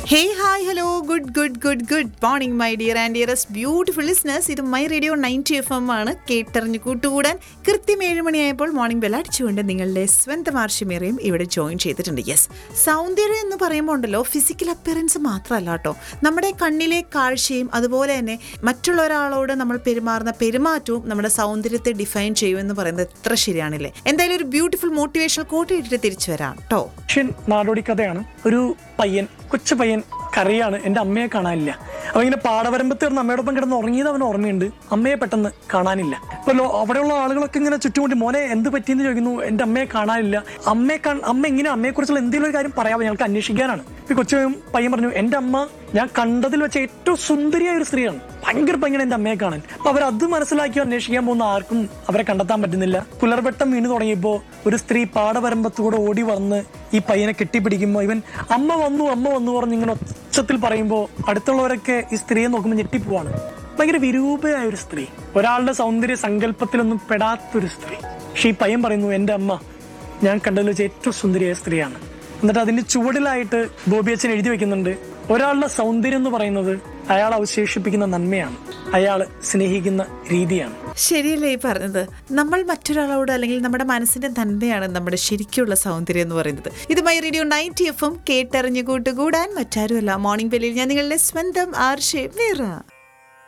hey hi hello good good good good morning my dear and dears beautiful listeners ഇത് my radio ninety F M ആണ് കേട്ടറിഞ്ഞ് കൂട്ടുകൂടാൻ കൃത്യം ഏഴ് മണിയായപ്പോൾ മോർണിംഗ് ബെൽ അടിച്ചുകൊണ്ട് നിങ്ങളുടെ സ്വന്തം ആർഷിമേറയും ഇവിടെ ജോയിൻ ചെയ്തിട്ടുണ്ട് യെസ് സൗന്ദര്യം എന്ന് പറയുമ്പോൾ ഉണ്ടല്ലോ ഫിസിക്കൽ അപ്പിയറൻസ് മാത്രമല്ല കേട്ടോ നമ്മുടെ കണ്ണിലെ കാഴ്ചയും അതുപോലെ തന്നെ മറ്റുള്ള ഒരാളോട് നമ്മൾ പെരുമാറുന്ന പെരുമാറ്റവും നമ്മുടെ സൗന്ദര്യത്തെ ഡിഫൈൻ ചെയ്യുമെന്ന് പറയുന്നത് എത്ര ശരിയാണില്ലേ എന്തായാലും ഒരു ബ്യൂട്ടിഫുൾ മോട്ടിവേഷണൽ കോട്ട് ഇട്ടിട്ട് തിരിച്ചു വരാം കേട്ടോ ഏഷ്യൻ നാടോടി കഥയാണ് ഒരു പയ്യൻ കൊച്ചു പയ്യൻ കരയാണ് എൻ്റെ അമ്മയെ കാണാനില്ല അപ്പൊ ഇങ്ങനെ പാടവരമ്പത്ത് കിടന്ന് അമ്മയോടൊപ്പം കിടന്ന് ഉറങ്ങിയത് അവന് ഓർമ്മയുണ്ട് അമ്മയെ പെട്ടെന്ന് കാണാനില്ല ഇപ്പൊ ലോ- അവിടെയുള്ള ആളുകളൊക്കെ ഇങ്ങനെ ചുറ്റുമുട്ടി മോനെ എന്ത് പറ്റിയെന്ന് ചോദിക്കുന്നു എൻ്റെ അമ്മയെ കാണാനില്ല അമ്മയെ കാ അമ്മ എങ്ങനെ അമ്മയെ കുറിച്ചുള്ള എന്തെങ്കിലും ഒരു കാര്യം പറയാമോ ഞങ്ങൾക്ക് അന്വേഷിക്കാനാണ് ഈ കൊച്ചു പയ്യൻ പറഞ്ഞു എൻ്റെ അമ്മ ഞാൻ കണ്ടതിൽ വെച്ച ഏറ്റവും സുന്ദരിയായ ഒരു സ്ത്രീയാണ് ഭയങ്കര ഭയങ്കര എൻ്റെ അമ്മയെ കാണാൻ അപ്പൊ അവർ അത് മനസ്സിലാക്കി അന്വേഷിക്കാൻ പോകുന്ന ആർക്കും അവരെ കണ്ടെത്താൻ പറ്റുന്നില്ല പുലർവെട്ടം വീണ് തുടങ്ങിയപ്പോ ഒരു സ്ത്രീ പാടവരമ്പത്തൂടെ ഓടി വന്ന് ഈ പയ്യനെ കെട്ടിപ്പിടിക്കുമ്പോൾ ഇവൻ അമ്മ വന്നു അമ്മ വന്നു പറഞ്ഞ് ഇങ്ങനെ ഒച്ചത്തിൽ പറയുമ്പോൾ അടുത്തുള്ളവരൊക്കെ ഈ സ്ത്രീയെ നോക്കുമ്പോൾ ഞെട്ടിപ്പോവാണ് ഭയങ്കര വിരൂപയായ ഒരു സ്ത്രീ ഒരാളുടെ സൗന്ദര്യ സങ്കല്പത്തിലൊന്നും പെടാത്തൊരു സ്ത്രീ പക്ഷെ ഈ പയ്യൻ പറയുന്നു എൻ്റെ അമ്മ ഞാൻ കണ്ടതിൽ വെച്ച് ഏറ്റവും സുന്ദരിയായ സ്ത്രീയാണ് എന്നിട്ട് അതിന്റെ ചുവടിലായിട്ട് ബോബി അച്ഛൻ എഴുതി വെക്കുന്നുണ്ട് ഒരാളുടെ സൗന്ദര്യം എന്ന് പറയുന്നത് അയാൾ അവശേഷിപ്പിക്കുന്ന നന്മയാണ് അയാൾ സ്നേഹിക്കുന്ന രീതിയാണ് ശരിയല്ലേ ഈ പറഞ്ഞത് നമ്മൾ മറ്റൊരാളോട് അല്ലെങ്കിൽ നമ്മുടെ മനസ്സിന്റെ നന്മയാണ് നമ്മുടെ ശരിക്കുള്ള സൗന്ദര്യം എന്ന് പറയുന്നത് ഇത് മൈ റേഡിയോ നയൻറ്റി എഫും കേട്ടറിഞ്ഞു കൂട്ടുകൂടാൻ മറ്റാരുമല്ല മോർണിംഗ് ബെല്ലിൽ ഞാൻ നിങ്ങളുടെ സ്വന്തം ആർഷേ മീറ